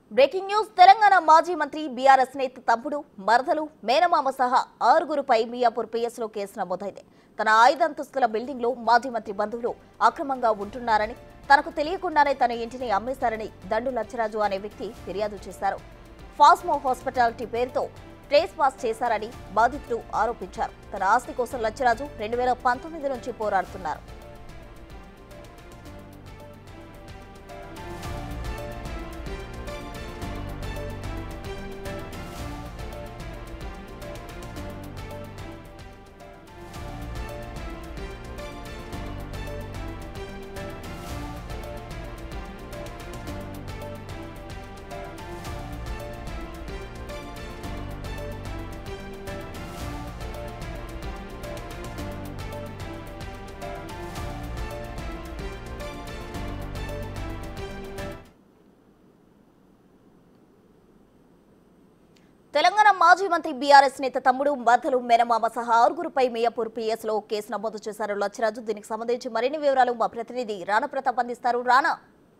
breaking news Telangana మాజీ మంత్రి BRS నేత తమ్ముడు మరదలు మేనమామ సహా ఆరుగురుపై మియాపూర్ పిఎస్ లో కేసు నమోదైంది తన ఐదంతస్తుల బిల్డింగ్ లో మాజీ మంత్రి బంధువులు అక్రమంగా ఉంటున్నారని తనకు తెలియకుండానే తన ఇంటిని అమ్మేశారని దండు లచ్చరాజు అనే వ్యక్తి ఫిర్యాదు చేశారు ఫాస్మో హాస్పిటాలిటీ పేరుతో ట్రేస్ పాస్ చేశారని బాధితులు ఆరోపించారు తన ఆస్తి కోసం లచ్చరాజు రెండు వేల పంతొమ్మిది నుంచి పోరాడుతున్నారు తెలంగాణ మాజీ మంత్రి బీఆర్ఎస్ నేత తమ్ముడు మద్దలు మేనమామ సహా ఆరుగురుపై మియాపూర్ పిఎస్ లో కేసు నమోదు చేశారు లచ్చరాజు దీనికి సంబంధించి మరిన్ని వివరాలు మా ప్రతినిధి రాణా ప్రతాప్ అందిస్తారు రాణా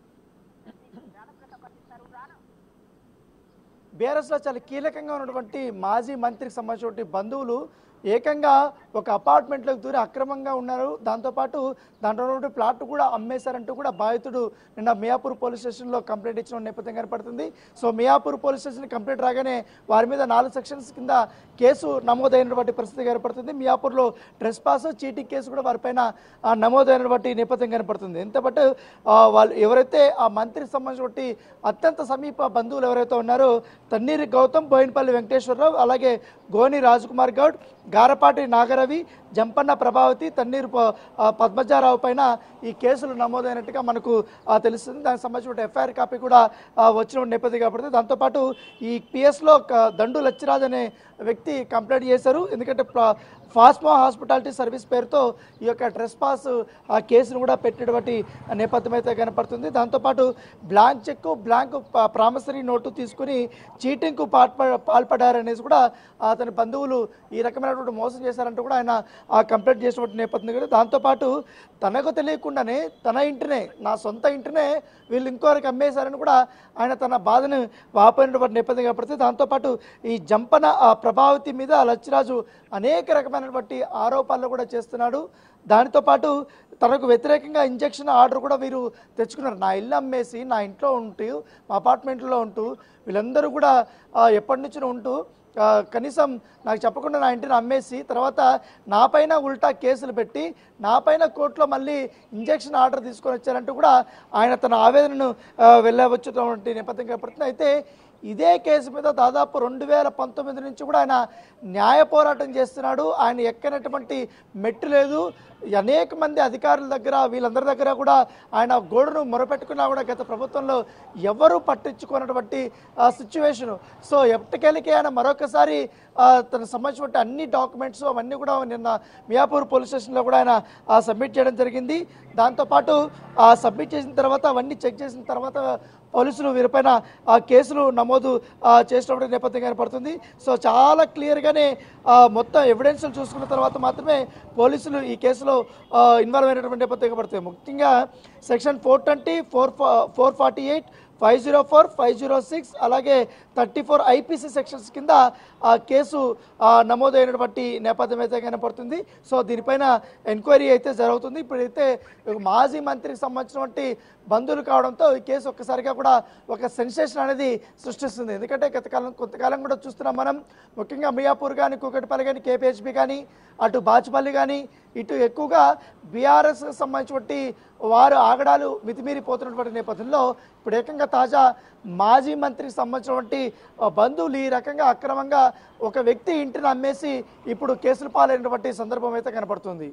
బీఆర్ఎస్లో చాలా కీలకంగా ఉన్నటువంటి మాజీ మంత్రికి సంబంధించినటువంటి బంధువులు ఏకంగా ఒక అపార్ట్మెంట్లోకి దూరి అక్రమంగా ఉన్నారు దాంతోపాటు దాంట్లో ఉన్నటువంటి ప్లాట్ కూడా అమ్మేశారంటూ కూడా బాధితుడు నిన్న మియాపూర్ పోలీస్ స్టేషన్లో కంప్లైంట్ ఇచ్చిన నేపథ్యం కనపడుతుంది so Miyapur police station complaint రాగానే వారి మీద నాలుగు సెక్షన్స్ కింద కేసు నమోదైనటువంటి పరిస్థితి కనపడుతుంది మియాపూర్లో ట్రెస్ పాస్ చీటింగ్ కేసు కూడా వారిపైన ఆ, నమోదైనటువంటి నేపథ్యం కనపడుతుంది ఎంత బట్ వాళ్ళు ఎవరైతే ఆ మంత్రికి సంబంధించినటువంటి అత్యంత సమీప బంధువులు ఎవరైతే ఉన్నారో తన్నీరి గౌతమ్ బోయినపల్లి వెంకటేశ్వరరావు అలాగే గోని రాజ్కుమార్ గౌడ్ గారపాటి నాగరవి జంపన్న ప్రభావతి తన్నీరు ప- ఆ, పద్మజారావు పైన ఈ కేసులు నమోదైనట్టుగా మనకు ఆ, తెలుస్తుంది దానికి సంబంధించిన ఎఫ్ఐఆర్ కాపీ కూడా ఆ, వచ్చిన నేపథ్యం కాబట్టి దాంతోపాటు ఈ పిఎస్లో దండు లచ్చిరాజ్ అనే వ్యక్తి కంప్లైంట్ చేశారు ఎందుకంటే ప్ర- ఫాస్మా హాస్పిటాలిటీ సర్వీస్ పేరుతో ఈ యొక్క ట్రెస్ పాస్ ఆ కేసును కూడా పెట్టినటువంటి నేపథ్యం అయితే కనపడుతుంది దాంతోపాటు బ్లాంక్ చెక్ బ్లాంక్ ప- ప్రామిసరీ నోటు తీసుకుని చీటింగ్కు పాల్ప పాల్పడారనేసి కూడా అతని బంధువులు ఈ రకమైనటువంటి మోసం చేశారంటూ కూడా ఆయన ఆ కంప్లైంట్ చేసినటువంటి నేపథ్యం కూడా దాంతోపాటు తనకు తెలియకుండానే తన ఇంటినే నా సొంత ఇంటినే వీళ్ళు ఇంకోరికి అమ్మేశారని కూడా ఆయన తన బాధను వాపోయినటువంటి నేపథ్యం కనపడుతుంది దాంతోపాటు ఈ జంపన ఆ ప్రభావతి మీద లచ్చిరాజు అనేక రకమైనటువంటి ఆరోపణలు కూడా చేస్తున్నాడు దానితో పాటు తనకు వ్యతిరేకంగా ఇంజక్షన్ ఆర్డర్ కూడా వీరు తెచ్చుకున్నారు నా ఇల్లు అమ్మేసి నా ఇంట్లో ఉంటూ మా అపార్ట్మెంట్లో ఉంటూ వీళ్ళందరూ కూడా ఆ, ఎప్పటి నుంచో ఉంటూ ఆ, కనీసం నాకు చెప్పకుండా నా ఇంటిని అమ్మేసి తర్వాత నా పైన ఉల్టా కేసులు పెట్టి నా పైన కోర్టులో మళ్ళీ ఇంజక్షన్ ఆర్డర్ తీసుకొని వచ్చారంటూ కూడా ఆయన తన ఆవేదనను ఆ, వెళ్ళవచ్చున్నటువంటి నేపథ్యం కనపడుతుంది అయితే ఇదే కేసు మీద దాదాపు రెండు వేల పంతొమ్మిది నుంచి కూడా ఆయన న్యాయ పోరాటం చేస్తున్నాడు ఆయన ఎక్కనటువంటి మెట్టు లేదు అనేక మంది అధికారుల దగ్గర వీళ్ళందరి దగ్గర కూడా ఆయన గోడును మొరపెట్టుకున్నా కూడా గత ప్రభుత్వంలో ఎవరు పట్టించుకున్నటువంటి సిచ్యువేషను సో ఎప్పటికెళ్ళకి ఆయన మరొకసారి ఆ, తనకు సంబంధించిన అన్ని డాక్యుమెంట్స్ అవన్నీ కూడా నిన్న మియాపూర్ పోలీస్ స్టేషన్లో కూడా ఆయన సబ్మిట్ చేయడం జరిగింది దాంతోపాటు ఆ సబ్మిట్ చేసిన తర్వాత అవన్నీ చెక్ చేసిన తర్వాత పోలీసులు వీరిపైన ఆ కేసులు నమోదు ఆ, చేసినటువంటి నేపథ్యం కనపడుతుంది సో చాలా క్లియర్గానే ఆ, మొత్తం ఎవిడెన్స్ చూసుకున్న తర్వాత మాత్రమే పోలీసులు ఈ కేసులో ఇన్వాల్వ్ అయినటువంటి నేపథ్యం కనపడుతుంది ముఖ్యంగా section four twenty four four forty eight five zero four five zero six అలాగే థర్టీ ఫోర్ ఐపీసీ సెక్షన్స్ కింద ఆ కేసు ఆ, నమోదైనటువంటి నేపథ్యం అయితే కనపడుతుంది సో దీనిపైన ఎంక్వైరీ అయితే జరుగుతుంది ఇప్పుడైతే ఒక మాజీ మంత్రికి సంబంధించినటువంటి బంధువులు కావడంతో ఈ కేసు ఒక్కసారిగా కూడా ఒక సెన్సేషన్ అనేది సృష్టిస్తుంది ఎందుకంటే గతకాలం కొంతకాలం కూడా చూస్తున్నాం మనం ముఖ్యంగా మియాపూర్ కానీ కూకట్పల్లి కానీ కేపీహెచ్బి కానీ అటు బాచుపల్లి కానీ ఇటు ఎక్కువగా బీఆర్ఎస్ సంబంధించినటువంటి వారు ఆగడాలు మితిమీరిపోతున్నటువంటి నేపథ్యంలో ఇప్పుడు ఏకంగా తాజా మాజీ మంత్రికి సంబంధించినటువంటి ఆ, బంధువులు ఈ రకంగా అక్రమంగా ఒక వ్యక్తి ఇంటిని అమ్మేసి ఇప్పుడు కేసులు పాలైనటువంటి సందర్భం అయితే కనపడుతుంది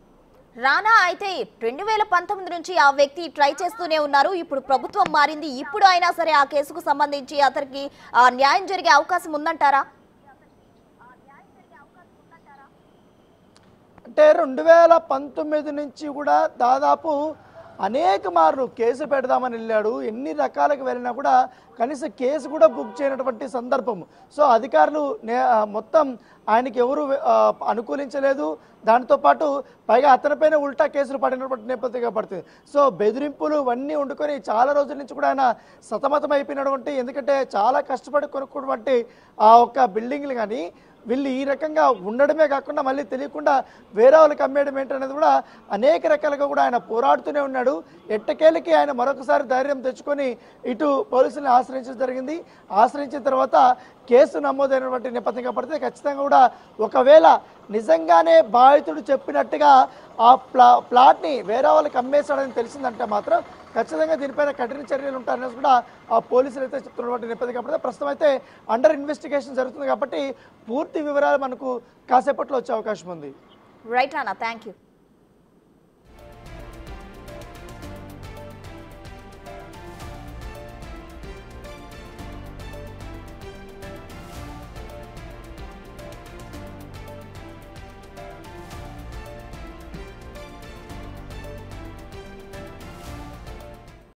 రానా అయితే రెండు వేల పంతొమ్మిది నుంచి ఆ వ్యక్తి ట్రై చేస్తూనే ఉన్నారు ఇప్పుడు ప్రభుత్వం మారింది ఇప్పుడు అయినా సరే ఆ కేసుకు సంబంధించి అతనికి ఆ, న్యాయం జరిగే అవకాశం ఉందంటారా అంటే రెండు వేల పంతొమ్మిది నుంచి కూడా దాదాపు అనేక మార్లు కేసు పెడదామని వెళ్ళాడు ఎన్ని రకాలకు వెళ్ళినా కూడా కనీసం కేసు కూడా బుక్ చేయనటువంటి సందర్భం సో అధికారులు నే- ఆ, మొత్తం ఆయనకి ఎవరు ఆ, అనుకూలించలేదు దాంతో పాటు పైగా అతనిపైన ఉల్టా కేసులు పడినటువంటి నేపథ్యంగా పడుతుంది సో బెదిరింపులు ఇవన్నీ వండుకొని చాలా రోజుల నుంచి కూడా ఆయన సతమతం అయిపోయినటువంటి ఎందుకంటే చాలా కష్టపడి కొనుక్కున్నటువంటి ఆ ఒక్క బిల్డింగ్లు కానీ వీళ్ళు ఈ రకంగా ఉండడమే కాకుండా మళ్ళీ తెలియకుండా వేరే వాళ్ళకి అమ్మేయడం ఏంటనేది కూడా అనేక రకాలుగా కూడా ఆయన పోరాడుతూనే ఉన్నాడు ఎట్టకేలకి ఆయన మరొకసారి ధైర్యం తెచ్చుకొని ఇటు పోలీసులను ఆశ్రయించడం జరిగింది ఆశ్రయించిన తర్వాత కేసు నమోదైనటువంటి నేపథ్యంగా పడితే ఖచ్చితంగా కూడా ఒకవేళ నిజంగానే బాధితుడు చెప్పినట్టుగా ఆ ప్లా ప్లాట్ని వేరే వాళ్ళకి అమ్మేశాడని తెలిసిందంటే మాత్రం ఖచ్చితంగా దీనిపైన కఠిన చర్యలు ఉంటారనేసి కూడా ఆ పోలీసులు అయితే చెప్తున్నటువంటి నేపథ్యం కాబట్టి ప్రస్తుతం అయితే అండర్ ఇన్వెస్టిగేషన్ జరుగుతుంది కాబట్టి పూర్తి వివరాలు మనకు కాసేపట్లో వచ్చే అవకాశం ఉంది రైట్ అన్న థ్యాంక్ యూ